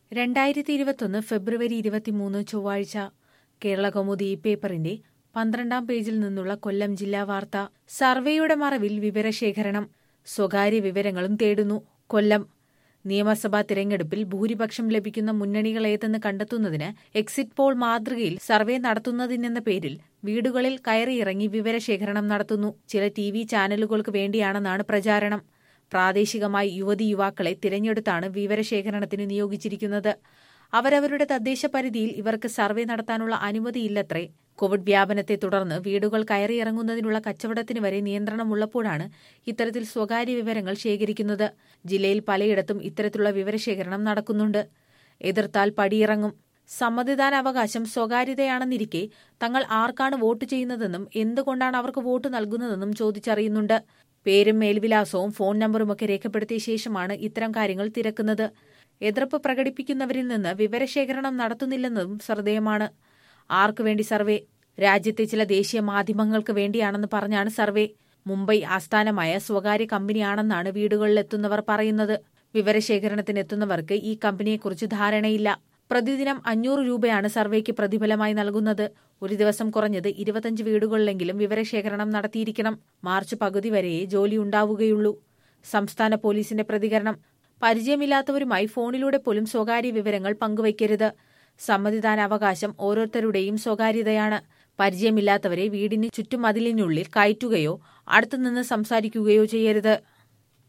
രണ്ടായിരത്തി ഇരുപത്തൊന്ന് ഫെബ്രുവരി ഇരുപത്തിമൂന്ന് ചൊവ്വാഴ്ച കേരളകൗമുദി ഈ പേപ്പറിന്റെ പന്ത്രണ്ടാം പേജിൽ നിന്നുള്ള കൊല്ലം ജില്ലാ വാർത്ത സർവേയുടെ മറവിൽ വിവരശേഖരണം സ്വകാര്യ വിവരങ്ങളും തേടുന്നു കൊല്ലം നിയമസഭാ തിരഞ്ഞെടുപ്പിൽ ഭൂരിപക്ഷം ലഭിക്കുന്ന മുന്നണികളേതെന്ന് കണ്ടെത്തുന്നതിന് എക്സിറ്റ് പോൾ മാതൃകയിൽ സർവേ നടത്തുന്നതിനെന്ന പേരിൽ വീടുകളിൽ കയറിയിറങ്ങി വിവരശേഖരണം നടത്തുന്നു ചില ടി വി ചാനലുകൾക്ക് വേണ്ടിയാണെന്നാണ് പ്രചാരണം പ്രാദേശികമായി യുവതി യുവാക്കളെ തിരഞ്ഞെടുത്താണ് വിവരശേഖരണത്തിന് നിയോഗിച്ചിരിക്കുന്നത് അവരവരുടെ തദ്ദേശ പരിധിയിൽ ഇവർക്ക് സർവേ നടത്താനുള്ള അനുമതിയില്ലത്രേ കോവിഡ് വ്യാപനത്തെ തുടർന്ന് വീടുകൾ കയറിയിറങ്ങുന്നതിനുള്ള കച്ചവടത്തിന് വരെ നിയന്ത്രണമുള്ളപ്പോഴാണ് ഇത്തരത്തിൽ സ്വകാര്യ വിവരങ്ങൾ ശേഖരിക്കുന്നത് ജില്ലയിൽ പലയിടത്തും ഇത്തരത്തിലുള്ള വിവരശേഖരണം നടക്കുന്നുണ്ട് എതിർത്താൽ പടിയിറങ്ങും സമ്മതിദാനാവകാശം സ്വകാര്യതയാണെന്നിരിക്കെ തങ്ങൾ ആർക്കാണ് വോട്ട് ചെയ്യുന്നതെന്നും എന്തുകൊണ്ടാണ് അവർക്ക് വോട്ട് നൽകുന്നതെന്നും ചോദിച്ചറിയുന്നുണ്ട് പേരും മേൽവിലാസവും ഫോൺ നമ്പറുമൊക്കെ രേഖപ്പെടുത്തിയ ശേഷമാണ് ഇത്തരം കാര്യങ്ങൾ തിരക്കുന്നത് എതിർപ്പ് പ്രകടിപ്പിക്കുന്നവരിൽ നിന്ന് വിവരശേഖരണം നടത്തുന്നില്ലെന്നതും ശ്രദ്ധേയമാണ് ആർക്കു വേണ്ടി സർവേ രാജ്യത്തെ ചില ദേശീയ മാധ്യമങ്ങൾക്ക് വേണ്ടിയാണെന്ന് പറഞ്ഞാണ് സർവേ മുംബൈ ആസ്ഥാനമായ സ്വകാര്യ കമ്പനിയാണെന്നാണ് വീടുകളിലെത്തുന്നവർ പറയുന്നത് വിവരശേഖരണത്തിനെത്തുന്നവർക്ക് ഈ കമ്പനിയെക്കുറിച്ച് ധാരണയില്ല പ്രതിദിനം അഞ്ഞൂറ് രൂപയാണ് സർവേക്ക് പ്രതിഫലമായി നൽകുന്നത് ഒരു ദിവസം കുറഞ്ഞത് ഇരുപത്തഞ്ച് വീടുകളിലെങ്കിലും വിവരശേഖരണം നടത്തിയിരിക്കണം മാർച്ച് പകുതി വരെയേ ജോലി ഉണ്ടാവുകയുള്ളൂ സംസ്ഥാന പോലീസിന്റെ പ്രതികരണം പരിചയമില്ലാത്തവരുമായി ഫോണിലൂടെ പോലും സ്വകാര്യ വിവരങ്ങൾ പങ്കുവയ്ക്കരുത് സമ്മതിദാനാവകാശം ഓരോരുത്തരുടെയും സ്വകാര്യതയാണ് പരിചയമില്ലാത്തവരെ വീടിന് ചുറ്റുമതിലിനുള്ളിൽ കയറ്റുകയോ അടുത്തുനിന്ന് സംസാരിക്കുകയോ ചെയ്യരുത്